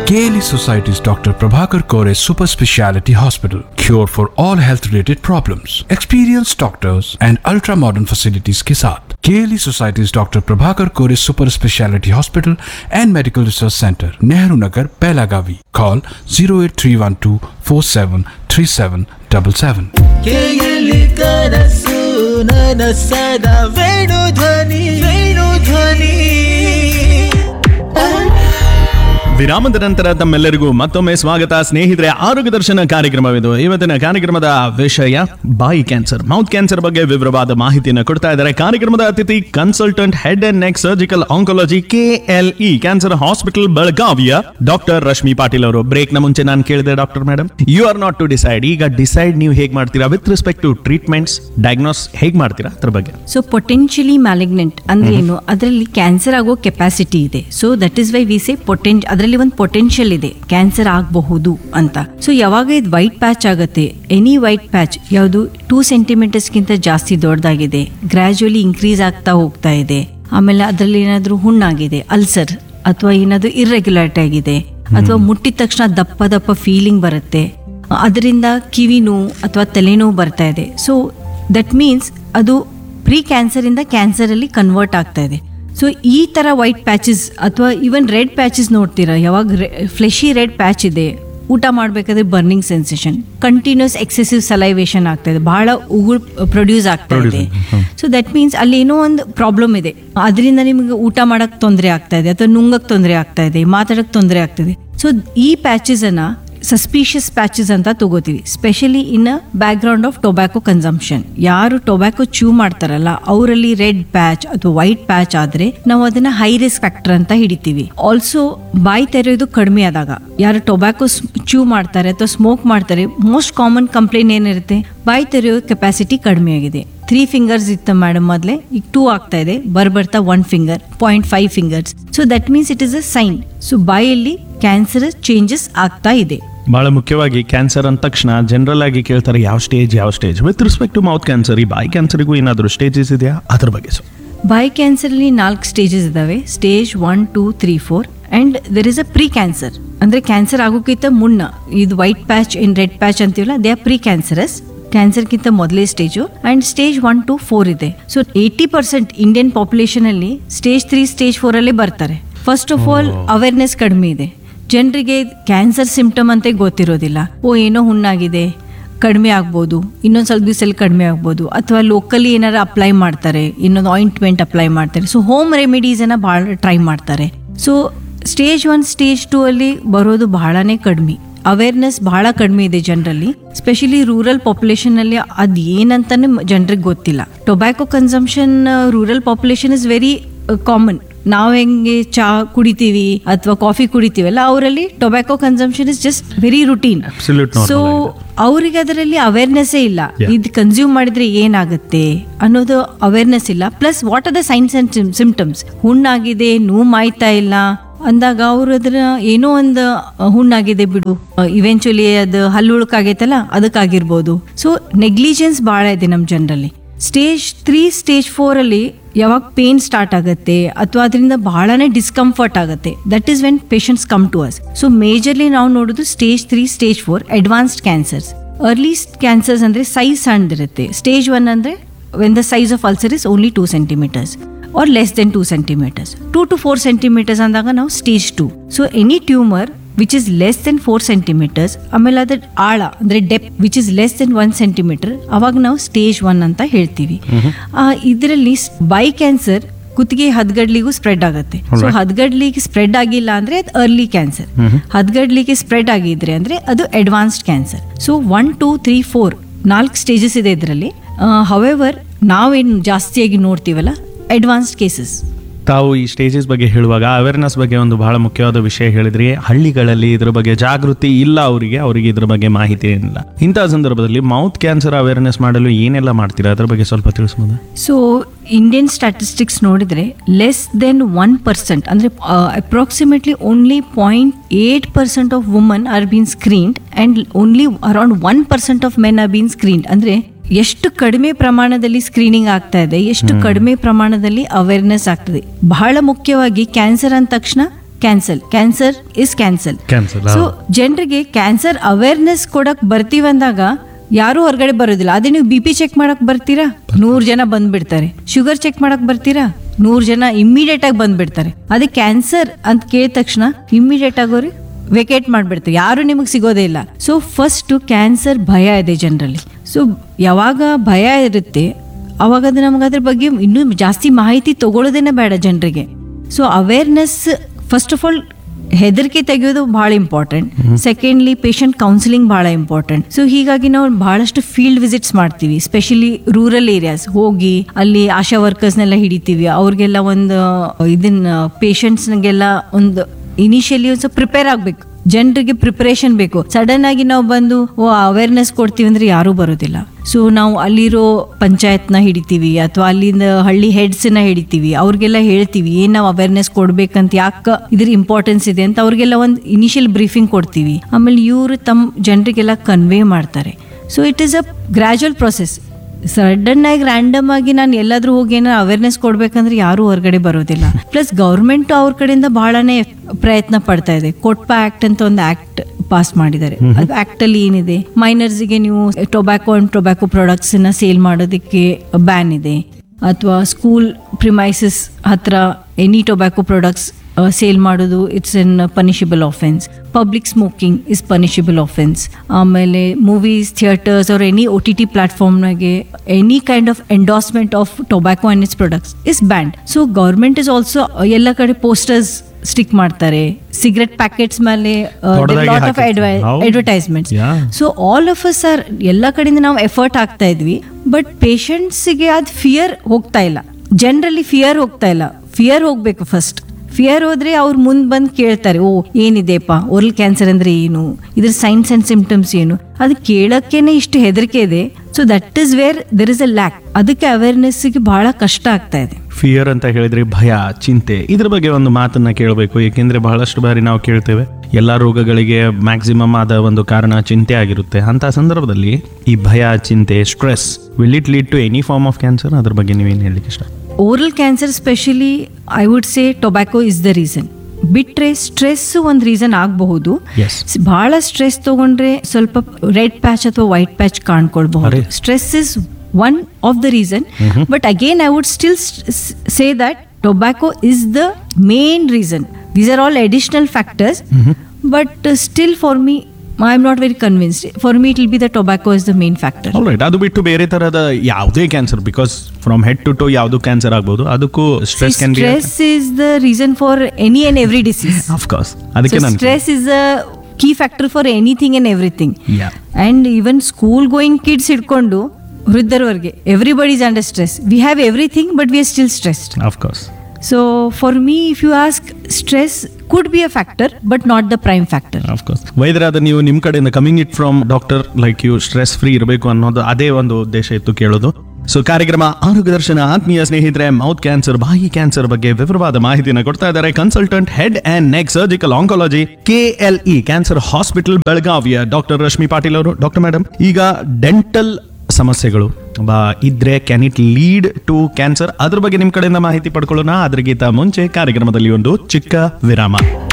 KLE Society's Dr. Prabhakar Kore Super Speciality Hospital. Cure for all health related problems. Experienced doctors and ultra modern facilities के साथ KLE Society's Dr. Prabhakar Kore Super Speciality Hospital and Medical Research Center, Nehru Nagar, Pelagavi. Call 08312 473777. ಕೇಯಲಿ ಕನಸು ನನಸದ ವೇಣು ಧ್ವನಿ ವೇಣು ಧ್ವನಿ ವಿರಾಮದ ನಂತರ ತಮ್ಮೆಲ್ಲರಿಗೂ ಮತ್ತೊಮ್ಮೆ ಸ್ವಾಗತ ಸ್ನೇಹಿತರೆ ಆರೋಗ್ಯ ದರ್ಶನ ಕಾರ್ಯಕ್ರಮವಿದು ಇವತ್ತಿನ ಕಾರ್ಯಕ್ರಮದ ವಿಷಯ ಬಾಯಿ ಕ್ಯಾನ್ಸರ್ ಮೌತ್ ಕ್ಯಾನ್ಸರ್ ಬಗ್ಗೆ ವಿವರವಾದ ಮಾಹಿತಿಯನ್ನು ಕೊಡ್ತಾ ಇದ್ದಾರೆ ಕಾರ್ಯಕ್ರಮದ ಅತಿಥಿ consultant head and neck surgical oncology KLE cancer hospital ಬೆಳಗಾವಿಯ ಡಾಕ್ಟರ್ ರಶ್ಮಿ ಪಾಟೀಲ್ ಅವರು ಬ್ರೇಕ್ ನ ಮುಂಚೆ ನಾನು ಕೇಳಿದೆ doctor madam you are not to decide ಈಗ ಡಿಸೈಡ್ ನೀವು ಹೇಗೆ ಮಾಡ್ತೀರಾ with respect to treatments diagnose ಹೇಗೆ ಮಾಡ್ತೀರಾ ಅದ್ರ ಬಗ್ಗೆ ಸೊ ಪೊಟೆನ್ಷಿಯಲಿ ಮ್ಯಾಲಿಗ್ನೆಂಟ್ ಅಂದ್ರೆ ಏನು ಅದರಲ್ಲಿ ಕ್ಯಾನ್ಸರ್ ಆಗೋ ಕೆಪಾಸಿಟಿ ಇದೆ so that is why we say poten ಅದರಲ್ಲಿ ಒಂದು ಪೊಟೆನ್ಷಿಯಲ್ ಇದೆ ಕ್ಯಾನ್ಸರ್ ಆಗಬಹುದು ಅಂತ ಸೊ ಯಾವಾಗ ಇದು ವೈಟ್ ಪ್ಯಾಚ್ ಆಗುತ್ತೆ ಎನಿ ವೈಟ್ ಪ್ಯಾಚ್ ಯಾವುದು ಟೂ ಸೆಂಟಿಮೀಟರ್ಸ್ಗಿಂತ ಜಾಸ್ತಿ ದೊಡ್ಡದಾಗಿದೆ ಗ್ರಾಜುವಲಿ ಇನ್ಕ್ರೀಸ್ ಆಗ್ತಾ ಹೋಗ್ತಾ ಇದೆ ಆಮೇಲೆ ಅದರಲ್ಲಿ ಏನಾದರೂ ಹುಣ್ಣಾಗಿದೆ ಅಲ್ಸರ್ ಅಥವಾ ಏನಾದರೂ ಇರ್ರೆಗ್ಯುಲಾರಿಟಿ ಆಗಿದೆ ಅಥವಾ ಮುಟ್ಟಿದ ತಕ್ಷಣ ದಪ್ಪ ದಪ್ಪ ಫೀಲಿಂಗ್ ಬರುತ್ತೆ ಅದರಿಂದ ಕಿವಿ ನೋವು ಅಥವಾ ತಲೆನೋವು ಬರ್ತಾ ಇದೆ ಸೊ ದಟ್ ಮೀನ್ಸ್ ಅದು ಪ್ರೀ ಕ್ಯಾನ್ಸರಿಂದ ಕ್ಯಾನ್ಸರಲ್ಲಿ ಕನ್ವರ್ಟ್ ಆಗ್ತಾ ಇದೆ ಸೊ ಈ ಥರ ವೈಟ್ ಪ್ಯಾಚಸ್ ಅಥವಾ ಈವನ್ ರೆಡ್ ಪ್ಯಾಚಸ್ ನೋಡ್ತೀರಾ ಯಾವಾಗ ಫ್ಲೆಶಿ ರೆಡ್ ಪ್ಯಾಚ್ ಇದೆ ಊಟ ಮಾಡಬೇಕಾದ್ರೆ burning sensation continues excessive salivation ಆಗ್ತಾ ಇದೆ ಬಹಳ ಉಗುಳು ಪ್ರೊಡ್ಯೂಸ್ ಆಗ್ತಾ ಇದೆ ಸೊ ದಟ್ ಮೀನ್ಸ್ ಅಲ್ಲಿ ಏನೋ ಒಂದು ಪ್ರಾಬ್ಲಮ್ ಇದೆ ಅದರಿಂದ ನಿಮಗೆ ಊಟ ಮಾಡಕ್ ತೊಂದರೆ ಆಗ್ತಾ ಇದೆ ಅಥವಾ ನುಂಗಕ್ ತೊಂದರೆ ಆಗ್ತಾ ಇದೆ ಮಾತಾಡಕ್ ತೊಂದರೆ ಆಗ್ತಿದೆ ಸೊ ಈ ಪ್ಯಾಚಸ್ ಅನ್ನ ಸಸ್ಪಿಷಿಯಸ್ ಪ್ಯಾಚಸ್ ಅಂತ ತಗೋತೀವಿ specially in background of tobacco consumption ಯಾರು ಟೊಬ್ಯಾಕೊ ಚೂ ಮಾಡ್ತಾರಲ್ಲ ಅವರಲ್ಲಿ ರೆಡ್ ಪ್ಯಾಚ್ ಅಥವಾ ವೈಟ್ ಪ್ಯಾಚ್ ಆದ್ರೆ ನಾವು ಅದನ್ನ ಹೈ ರಿಸ್ಕ್ ಫ್ಯಾಕ್ಟರ್ ಅಂತ ಹಿಡಿತೀವಿ ಆಲ್ಸೋ ಬಾಯಿ ತೆರೆಯೋದು ಕಡಿಮೆ ಆದಾಗ ಯಾರು ಟೊಬ್ಯಾಕೊ ಚೂ ಮಾಡ್ತಾರೆ ಅಥವಾ ಸ್ಮೋಕ್ ಮಾಡ್ತಾರೆ ಮೋಸ್ಟ್ ಕಾಮನ್ ಕಂಪ್ಲೇಂಟ್ ಏನಿರುತ್ತೆ ಬಾಯಿ ತೆರೆಯೋ ಕೆಪಾಸಿಟಿ ಕಡಿಮೆ ಆಗಿದೆ ತ್ರೀ ಫಿಂಗರ್ಸ್ ಇತ್ತು ಮೇಡಮ್ ಮೊದಲೇ ಈಗ ಟೂ ಆಗ್ತಾ ಇದೆ ಬರ್ಬರ್ತಾ one finger point five fingers so that means it is a sign so ಬಾಯಲ್ಲಿ ಕ್ಯಾನ್ಸರ್ ಚೇಂಜಸ್ ಆಗ್ತಾ ಇದೆ ಬಹಳ ಮುಖ್ಯವಾಗಿ ಕ್ಯಾನ್ಸರ್ ಅಂದ ತಕ್ಷಣ ಜನರಲ್ ಆಗಿ ಕೇಳ್ತಾರೆ ಯಾವ ಸ್ಟೇಜ್ ಯಾವ stage with respect to mouth cancer ಈ ಬಾಯಿ ಕ್ಯಾನ್ಸರ್ಗೂ ಏನಾದರೂ ಸ್ಟೇಜಸ್ ಇದೆಯಾ ಅದ್ರ ಬಗ್ಗೆ ಸೊ ಬಾಯಿ ಕ್ಯಾನ್ಸರಲ್ಲಿ ನಾಲ್ಕು ಸ್ಟೇಜಸ್ ಇದಾವೆ stage one two three four and there is a pre cancer ಅಂದ್ರೆ ಕ್ಯಾನ್ಸರ್ ಆಗೋಕ್ಕಿಂತ ಮುನ್ನ ಇದು white patch in red patch ಅಂತೀವಲ್ಲ ದೇ ಆರ್ ಪ್ರೀ ಕ್ಯಾನ್ಸರಸ್ ಕ್ಯಾನ್ಸರ್ಗಿಂತ ಮೊದಲೇ stage and stage one to four ಇದೆ so eighty percent Indian population ಅಲ್ಲಿ stage three stage four ಅಲ್ಲೇ ಬರ್ತಾರೆ ಫಸ್ಟ್ ಆಫ್ ಆಲ್ ಅವೇರ್ನೆಸ್ ಕಡಿಮೆ ಇದೆ ಜನರಿಗೆ ಕ್ಯಾನ್ಸರ್ ಸಿಂಪ್ಟಮ್ ಅಂತ ಗೊತ್ತಿರೋದಿಲ್ಲ ಓ ಏನೋ ಹುಣ್ಣಾಗಿದೆ ಕಡಿಮೆ ಆಗ್ಬೋದು ಇನ್ನೊಂದು ಸ್ವಲ್ಪ ದಿವಸದಲ್ಲಿ ಕಡಿಮೆ ಆಗ್ಬೋದು ಅಥವಾ ಲೋಕಲಿ ಏನಾರು ಅಪ್ಲೈ ಮಾಡ್ತಾರೆ ಇನ್ನೊಂದು ಆಯಿಂಟ್ಮೆಂಟ್ ಅಪ್ಲೈ ಮಾಡ್ತಾರೆ ಸೊ ಹೋಮ್ ರೆಮಿಡೀಸನ್ನು ಭಾಳ ಟ್ರೈ ಮಾಡ್ತಾರೆ so stage one stage two ಅಲ್ಲಿ ಬರೋದು ಬಹಳನೇ ಕಡಿಮೆ ಅವೇರ್ನೆಸ್ ಬಹಳ ಕಡಿಮೆ ಇದೆ ಜನರಲ್ಲಿ ಸ್ಪೆಷಲಿ ರೂರಲ್ ಪಾಪ್ಯುಲೇಷನ್ ಅಲ್ಲಿ ಅದ್ ಏನಂತಾನೆ ಜನರಿಗೆ ಗೊತ್ತಿಲ್ಲ tobacco consumption rural population is very common ನಾವು ಹೆಂಗೆ ಚಾ ಕುಡಿತೀವಿ ಅಥವಾ ಕಾಫಿ ಕುಡಿತೀವಲ್ಲ ಅವರಲ್ಲಿ tobacco consumption is just very routine Absolute normal so ಆಗಿದೆ. ಅವರಿಗೆ ಅದರಲ್ಲಿ ಅವೇರ್ನೆಸ್ಸೇ ಇಲ್ಲ Yeah. ಇದು ಕನ್ಸ್ಯೂಮ್ ಮಾಡಿದ್ರೆ ಏನಾಗುತ್ತೆ ಅನ್ನೋದು ಅವೇರ್ನೆಸ್ ಇಲ್ಲ plus what are the signs and symptoms ಹುಣ್ಣಾಗಿದೆ ನೋವು ಮಾಯ್ತಾ ಇಲ್ಲ ಅಂದಾಗ ಅವ್ರು ಅದನ್ನ ಏನೋ ಒಂದು ಹುಣ್ಣಾಗಿದೆ ಬಿಡು ಇವೆಂಚುಲಿ ಅದು ಹಲ್ಲುಳುಕಾಗೈತಲ್ಲ ಅದಕ್ಕಾಗಿರ್ಬೋದು ಸೊ ನೆಗ್ಲಿಜೆನ್ಸ್ ಭಾಳ ಇದೆ ನಮ್ಮ ಜನರಲ್ಲಿ ಸ್ಟೇಜ್ ತ್ರೀ ಸ್ಟೇಜ್ ಫೋರ್ ಅಲ್ಲಿ ಯಾವಾಗ ಪೇನ್ ಸ್ಟಾರ್ಟ್ ಆಗುತ್ತೆ ಅಥವಾ ಅದರಿಂದ ಬಹಳನೇ ಡಿಸ್ಕಂಫರ್ಟ್ ಆಗುತ್ತೆ that is when patients come to us so majorly ನಾವು ನೋಡೋದು stage three stage four advanced cancers early cancers ಅಂದ್ರೆ ಸೈಜ್ ಸಣ್ಣದಿರುತ್ತೆ ಸ್ಟೇಜ್ ಒನ್ ಅಂದ್ರೆ when the size of ulcer is only two centimetres or less than two centimetres two to four centimetres ಅಂದಾಗ ನಾವು stage two so any tumour which is less than four centimetres ಆಮೇಲೆ ಅದ್ರ ಆಳ ಅಂದ್ರೆ depth which is less than one centimetre ಅವಾಗ ನಾವು stage one ಅಂತ ಹೇಳ್ತೀವಿ ಇದರಲ್ಲಿ ಬೈ ಕ್ಯಾನ್ಸರ್ ಕುತ್ತಿಗೆ ಹದ್ಗಡ್ಲಿಗೂ ಸ್ಪ್ರೆಡ್ ಆಗುತ್ತೆ ಸೊ ಹದ್ಗಡ್ಲಿಗೆ ಸ್ಪ್ರೆಡ್ ಆಗಿಲ್ಲ ಅಂದ್ರೆ ಅದು ಅರ್ಲಿ ಕ್ಯಾನ್ಸರ್ ಹದ್ಗಡ್ಲಿಗೆ ಸ್ಪ್ರೆಡ್ ಆಗಿದ್ರೆ ಅಂದ್ರೆ ಅದು advanced cancer so one two three four ನಾಲ್ಕು ಸ್ಟೇಜಸ್ ಇದೆ ಇದರಲ್ಲಿ ಹವೆವರ್ ನಾವೇನು ಜಾಸ್ತಿಯಾಗಿ ನೋಡ್ತೀವಲ್ಲ ಅಡ್ವಾನ್ಸ್ಡ್ ಕೇಸಸ್ ತಾವು ಈ ಸ್ಟೇಜಸ್ ಬಗ್ಗೆ ಹೇಳುವಾಗ ಅವೇರ್ನೆಸ್ ಬಗ್ಗೆ ಒಂದು ಬಹಳ ಮುಖ್ಯವಾದ ವಿಷಯ ಹೇಳಿದ್ರಿ ಹಳ್ಳಿಗಳಲ್ಲಿ ಇದ್ರ ಬಗ್ಗೆ ಜಾಗೃತಿ ಇಲ್ಲ ಅವರಿಗೆ ಅವರಿಗೆ ಇದ್ರ ಬಗ್ಗೆ ಮಾಹಿತಿ ಇಲ್ಲ ಇಂತಹ ಸಂದರ್ಭದಲ್ಲಿ ಮೌತ್ ಕ್ಯಾನ್ಸರ್ ಅವೇರ್ನೆಸ್ ಮಾಡಲು ಏನೆಲ್ಲ ಮಾಡ್ತೀರಾ ಅದ್ರ ಬಗ್ಗೆ ಸ್ವಲ್ಪ ತಿಳಿಸ್ಬೋದಾ ಸೊ ಇಂಡಿಯನ್ ಸ್ಟ್ಯಾಟಿಸ್ಟಿಕ್ಸ್ ನೋಡಿದ್ರೆ ಲೆಸ್ ದೆನ್ ಒನ್ ಪರ್ಸೆಂಟ್ ಅಂದರೆ approximately only point eight percent of woman are been screened and only around one percent of men are been screened ಅಂದರೆ ಎಷ್ಟು ಕಡಿಮೆ ಪ್ರಮಾಣದಲ್ಲಿ ಸ್ಕ್ರೀನಿಂಗ್ ಆಗ್ತಾ ಇದೆ ಎಷ್ಟು ಕಡಿಮೆ ಪ್ರಮಾಣದಲ್ಲಿ ಅವೇರ್ನೆಸ್ ಆಗ್ತದೆ ಬಹಳ ಮುಖ್ಯವಾಗಿ ಕ್ಯಾನ್ಸರ್ ಅಂದ ತಕ್ಷಣ cancel cancer is cancel Cancel, so ಹೌದು. ಜನರಿಗೆ ಕ್ಯಾನ್ಸರ್ ಅವೇರ್ನೆಸ್ ಕೊಡಕ್ ಬರ್ತೀವಂದಾಗ ಯಾರು ಹೊರಗಡೆ ಬರೋದಿಲ್ಲ ಅದೇ ನೀವು ಬಿ ಪಿ ಚೆಕ್ ಮಾಡಕ್ ಬರ್ತೀರಾ ನೂರ್ ಜನ ಬಂದ್ಬಿಡ್ತಾರೆ ಶುಗರ್ ಚೆಕ್ ಮಾಡಕ್ ಬರ್ತೀರಾ ನೂರ್ ಜನ ಇಮ್ಮಿಡಿಯೇಟ್ ಆಗಿ ಬಂದ್ಬಿಡ್ತಾರೆ ಅದೇ ಕ್ಯಾನ್ಸರ್ ಅಂತ ಕೇಳಿದ ತಕ್ಷಣ ಇಮ್ಮಿಡಿಯೇಟ್ ಆಗೋರಿ ವೆಕೇಟ್ ಮಾಡ್ಬಿಡ್ತಾರೆ ಯಾರು ನಿಮಗೆ ಸಿಗೋದೇ ಇಲ್ಲ ಸೊ ಫಸ್ಟ್ ಕ್ಯಾನ್ಸರ್ ಭಯ ಇದೆ ಜನರಲ್ಲಿ ಸೊ ಯಾವಾಗ ಭಯ ಇರುತ್ತೆ ಅವಾಗ ಅದು ನಮ್ಗೆ ಅದ್ರ ಬಗ್ಗೆ ಇನ್ನೂ ಜಾಸ್ತಿ ಮಾಹಿತಿ ತಗೊಳ್ಳೋದೇನೆ ಬೇಡ ಜನರಿಗೆ so awareness first of all ಹೆದರಿಕೆ ತೆಗೆಯೋದು ಭಾಳ ಇಂಪಾರ್ಟೆಂಟ್ ಸೆಕೆಂಡ್ಲಿ ಪೇಷಂಟ್ ಕೌನ್ಸಿಲಿಂಗ್ ಭಾಳ ಇಂಪಾರ್ಟೆಂಟ್ ಸೊ ಹೀಗಾಗಿ ನಾವು ಬಹಳಷ್ಟು ಫೀಲ್ಡ್ ವಿಸಿಟ್ಸ್ ಮಾಡ್ತೀವಿ ಸ್ಪೆಷಲಿ ರೂರಲ್ ಏರಿಯಾಸ್ ಹೋಗಿ ಅಲ್ಲಿ ಆಶಾ ವರ್ಕರ್ಸ್ನೆಲ್ಲ ಹಿಡಿತೀವಿ ಅವ್ರಿಗೆಲ್ಲ ಒಂದು ಇದನ್ನ ಪೇಷಂಟ್ಸ್ಗೆಲ್ಲ ಒಂದು ಇನಿಷಿಯಲಿ ಒಂದು ಸ್ವಲ್ಪ ಪ್ರಿಪೇರ್ ಆಗಬೇಕು ಜನರಿಗೆ ಪ್ರಿಪರೇಷನ್ ಬೇಕು ಸಡನ್ ಆಗಿ ನಾವು ಬಂದು ಓ ಅವೇರ್ನೆಸ್ ಕೊಡ್ತೀವಿ ಅಂದ್ರೆ ಯಾರೂ ಬರೋದಿಲ್ಲ ಸೊ ನಾವು ಅಲ್ಲಿರೋ ಪಂಚಾಯತ್ನ ಹಿಡಿತೀವಿ ಅಥವಾ ಅಲ್ಲಿಂದ ಹಳ್ಳಿ ಹೆಡ್ಸ್ನ ಹಿಡಿತೀವಿ ಅವ್ರಿಗೆಲ್ಲ ಹೇಳ್ತೀವಿ ಏನ್ ನಾವು ಅವೇರ್ನೆಸ್ ಕೊಡ್ಬೇಕಂತ ಯಾಕೆ ಇದ್ರ ಇಂಪಾರ್ಟೆನ್ಸ್ ಇದೆ ಅಂತ ಅವ್ರಿಗೆಲ್ಲ ಒಂದು ಇನಿಷಿಯಲ್ ಬ್ರೀಫಿಂಗ್ ಕೊಡ್ತೀವಿ ಆಮೇಲೆ ಇವರು ತಮ್ಮ ಜನರಿಗೆಲ್ಲ ಕನ್ವೇ ಮಾಡ್ತಾರೆ so it is a gradual process sudden ಆಗಿ ರ್ಯಾಂಡಮ್ ಆಗಿ ನಾನು ಎಲ್ಲಾದ್ರೂ ಹೋಗಿ ಏನೋ ಅವೇರ್ನೆಸ್ ಕೊಡ್ಬೇಕಂದ್ರೆ ಯಾರು ಹೊರಗಡೆ ಬರೋದಿಲ್ಲ ಪ್ಲಸ್ ಗೌರ್ಮೆಂಟ್ ಅವ್ರ ಕಡೆಯಿಂದ ಬಹಳನೇ ಪ್ರಯತ್ನ ಪಡ್ತಾ ಇದೆ ಕೊಟ್ಪ ಆಕ್ಟ್ ಅಂತ ಒಂದು ಆಕ್ಟ್ ಪಾಸ್ ಮಾಡಿದ್ದಾರೆ ಅದು ಆಕ್ಟ್ ಅಲ್ಲಿ ಏನಿದೆ ಮೈನರ್ಸ್ ಗೆ ನೀವು ಟೊಬ್ಯಾಕೋ ಅಂಡ್ ಟೊಬ್ಯಾಕೋ ಪ್ರಾಡಕ್ಟ್ಸ್ ನ ಸೇಲ್ ಮಾಡೋದಕ್ಕೆ ಬ್ಯಾನ್ ಇದೆ ಅಥವಾ ಸ್ಕೂಲ್ ಪ್ರಿಮೈಸಸ್ ಹತ್ರ ಎನಿ ಟೊಬ್ಯಾಕೊ ಪ್ರಾಡಕ್ಟ್ಸ್ ಸೇಲ್ ಮಾಡೋದು it's an punishable offence public smoking is punishable offence ಆಮೇಲೆ ಮೂವೀಸ್ ಥಿಯೇಟರ್ಸ್ ಅವ್ರ ಎನಿ ಒ ಟಿ ಟಿ ಪ್ಲಾಟ್ಫಾರ್ಮ್ನಾಗೆ any kind of endorsement of tobacco and its products is banned so government is also ಎಲ್ಲ ಕಡೆ posters stick ಮಾಡ್ತಾರೆ cigarette packets ಮೇಲೆ ದೊಡ್ಡದಾಗಿ lot of ಹಾಕಿರ್ತಾರೆ. ಹೌದು. Advertisements Yeah. So all of us are ಎಲ್ಲ ಕಡೆಯಿಂದ ನಾವು ಎಫರ್ಟ್ ಆಗ್ತಾ ಇದ್ವಿ ಬಟ್ ಪೇಷಂಟ್ಸ್ಗೆ ಅದು ಫಿಯರ್ ಹೋಗ್ತಾ ಇಲ್ಲ ಜನರಲಿ ಫಿಯರ್ ಹೋಗ್ತಾ ಇಲ್ಲ ಫಿಯರ್ ಹೋಗ್ಬೇಕು ಫಸ್ಟ್ ಫಿಯರ್ ಹೋದ್ರೆ ಅವ್ರು ಮುಂದೆ ಬಂದು ಕೇಳ್ತಾರೆ ಓ ಏನಿದೆಪ್ಪ ಓರಲ್ ಕ್ಯಾನ್ಸರ್ ಅಂದ್ರೆ ಏನು ಇದ್ರ ಸೈನ್ಸ್ ಅಂಡ್ ಸಿಂಪ್ಟಮ್ಸ್ ಏನು ಅದು ಕೇಳಕ್ಕೇನೆ ಇಷ್ಟು ಹೆದರಿಕೆ ಇದೆ so that is where there is a lack ಅದಕ್ಕೆ ಅವೇರ್ನೆಸ್ಗೆ ಬಹಳ ಕಷ್ಟ ಆಗ್ತಾ ಇದೆ ಫಿಯರ್ ಅಂತ ಹೇಳಿದ್ರೆ ಭಯ ಚಿಂತೆ ಇದ್ರ ಬಗ್ಗೆ ಒಂದು ಮಾತನ್ನ ಕೇಳಬೇಕು ಏಕೆಂದ್ರೆ ಬಹಳಷ್ಟು ಬಾರಿ ನಾವು ಕೇಳ್ತೇವೆ ಎಲ್ಲ ರೋಗಗಳಿಗೆ ಮ್ಯಾಕ್ಸಿಮಮ್ ಆದ ಒಂದು ಕಾರಣ ಚಿಂತೆ ಆಗಿರುತ್ತೆ ಅಂತ ಸಂದರ್ಭದಲ್ಲಿ ಈ ಭಯ ಚಿಂತೆ stress will it lead to any form of cancer ಅದ್ರ ಬಗ್ಗೆ ನೀವೇನು ಹೇಳಲಿಕ್ಕೆ ಇಷ್ಟ oral cancer specially I would say tobacco is the reason ಬಿಟ್ರೆ ಸ್ಟ್ರೆಸ್ ಒಂದು ರೀಸನ್ ಆಗಬಹುದು Yes. ಬಹಳ ಸ್ಟ್ರೆಸ್ ತಗೊಂಡ್ರೆ ಸ್ವಲ್ಪ ರೆಡ್ ಪ್ಯಾಚ್ ಅಥವಾ ವೈಟ್ ಪ್ಯಾಚ್ ಕಾಣ್ಕೊಳ್ಬಹುದು ಅರೆ. Stress is one of the reason but again I would still say that tobacco is the main reason these are all additional factors but still for me I am not very convinced for me it will be the tobacco is the main factor right ಅದು ಬಿಟ್ಟು ಬೇರೆ ತರಹದ ಯಾವುದೇ cancer because from head to to ಯಾವುದು cancer ಆಗ್ಬೋದು ಅದಕ್ಕೂ stress can be stress is the reason for any and every disease of course ಅದಕ್ಕೆ ನಾನು stress is a key factor for anything and everything Yeah. And even school going kids ಹಿಡ್ಕೊಂಡು ವೃದ್ಧರವರೆಗೆ everybody is under stress we have everything but we are still stressed of course so for me if you ask stress could be a factor but not the prime factor of course ವೈದ್ಯರಾದ ನೀವು ನಿಮ್ಮ ಕಡೆಯಿಂದ coming it from doctor like you stress free ಇರಬೇಕು ಅನ್ನೋದು ಅದೇ ಒಂದು ಉದ್ದೇಶ ಇತ್ತು ಕೇಳೋದು ಸೊ ಕಾರ್ಯಕ್ರಮ ಆರೋಗ್ಯ ದರ್ಶನ ಆತ್ಮೀಯ ಸ್ನೇಹಿತರೆ ಮೌತ್ ಕ್ಯಾನ್ಸರ್ ಬಾಯಿ ಕ್ಯಾನ್ಸರ್ ಬಗ್ಗೆ ವಿವರವಾದ ಮಾಹಿತಿಯನ್ನು ಕೊಡ್ತಾ ಇದ್ದಾರೆ consultant head and neck surgical oncology K L E cancer hospital ಬೆಳಗಾವಿಯ ಡಾಕ್ಟರ್ ರಶ್ಮಿ ಪಾಟೀಲ್ ಅವರು ಡಾಕ್ಟರ್ ಮೇಡಮ್ ಈಗ ಡೆಂಟಲ್ ಸಮಸ್ಯೆಗಳು ಬಾ ಇದ್ರೆ can it lead to cancer ಅದ್ರ ಬಗ್ಗೆ ನಿಮ್ ಕಡೆಯಿಂದ ಮಾಹಿತಿ ಪಡ್ಕೊಳ್ಳೋಣ ಅದ್ರಗಿಂತ ಮುಂಚೆ ಕಾರ್ಯಕ್ರಮದಲ್ಲಿ ಒಂದು ಚಿಕ್ಕ ವಿರಾಮ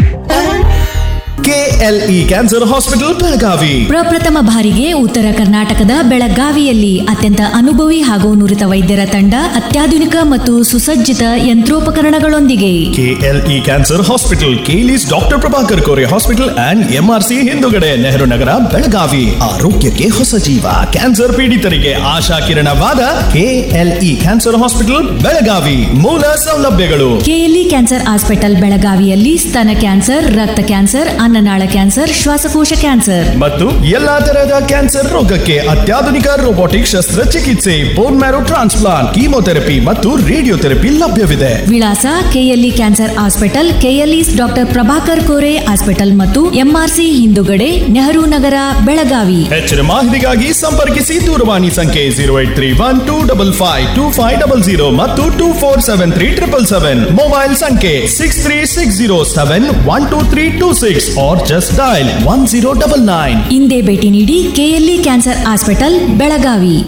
ಕೆಎಲ್ಇ ಕ್ಯಾನ್ಸರ್ ಹಾಸ್ಪಿಟಲ್ ಬೆಳಗಾವಿ ಪ್ರಪ್ರಥಮ ಬಾರಿಗೆ ಉತ್ತರ ಕರ್ನಾಟಕದ ಬೆಳಗಾವಿಯಲ್ಲಿ ಅತ್ಯಂತ ಅನುಭವಿ ಹಾಗೂ ನುರಿತ ವೈದ್ಯರ ತಂಡ ಅತ್ಯಾಧುನಿಕ ಮತ್ತು ಸುಸಜ್ಜಿತ ಯಂತ್ರೋಪಕರಣಗಳೊಂದಿಗೆ ಕೆಎಲ್ಇ ಕ್ಯಾನ್ಸರ್ ಹಾಸ್ಪಿಟಲ್ ಕೇಲಿಸ್ doctor Prabhakar Kore hospital and MRC ಹಿಂದುಗಡೆ ನೆಹರು ನಗರ ಬೆಳಗಾವಿ ಆರೋಗ್ಯಕ್ಕೆ ಹೊಸ ಜೀವ ಕ್ಯಾನ್ಸರ್ ಪೀಡಿತರಿಗೆ ಆಶಾ ಕಿರಣವಾದ ಕೆಎಲ್ಇ ಕ್ಯಾನ್ಸರ್ ಹಾಸ್ಪಿಟಲ್ ಬೆಳಗಾವಿ ಮೂಲ ಸೌಲಭ್ಯಗಳು ಕೆಎಲ್ಇ ಕ್ಯಾನ್ಸರ್ ಹಾಸ್ಪಿಟಲ್ ಬೆಳಗಾವಿಯಲ್ಲಿ ಸ್ತನ ಕ್ಯಾನ್ಸರ್ ರಕ್ತ ಕ್ಯಾನ್ಸರ್ ಅನ್ನನಾಳ ಕ್ಯಾನ್ಸರ್ ಶ್ವಾಸಕೋಶ ಕ್ಯಾನ್ಸರ್ ಮತ್ತು ಎಲ್ಲಾ ತರಹದ ಕ್ಯಾನ್ಸರ್ ರೋಗಕ್ಕೆ ಅತ್ಯಾಧುನಿಕ ರೋಬೋಟಿಕ್ ಶಸ್ತ್ರಚಿಕಿತ್ಸೆ ಬೋನ್ ಮ್ಯಾರೋ ಟ್ರಾನ್ಸ್ಪ್ಲಾಂಟ್ ಕೀಮೋಥೆರಪಿ ಮತ್ತು ರೇಡಿಯೋಥೆರಪಿ ಲಭ್ಯವಿದೆ ವಿಳಾಸ KLE cancer hospital KLE doctor Prabhakar Kore hospital ಮತ್ತು ಎಂಆರ್ಸಿ ಹಿಂದುಗಡೆ ನೆಹರು ನಗರ ಬೆಳಗಾವಿ ಹೆಚ್ಚಿನ ಮಾಹಿತಿಗಾಗಿ ಸಂಪರ್ಕಿಸಿ ದೂರವಾಣಿ ಸಂಖ್ಯೆ zero eight three one two double five two five double zero ಮತ್ತು two four seven three triple seven mobile ಸಂಖ್ಯೆ six three six zero seven one two three two six or just dial one zero double nine ಇಂದೇ ಭೇಟಿ ನೀಡಿ KLE cancer hospital Belagavi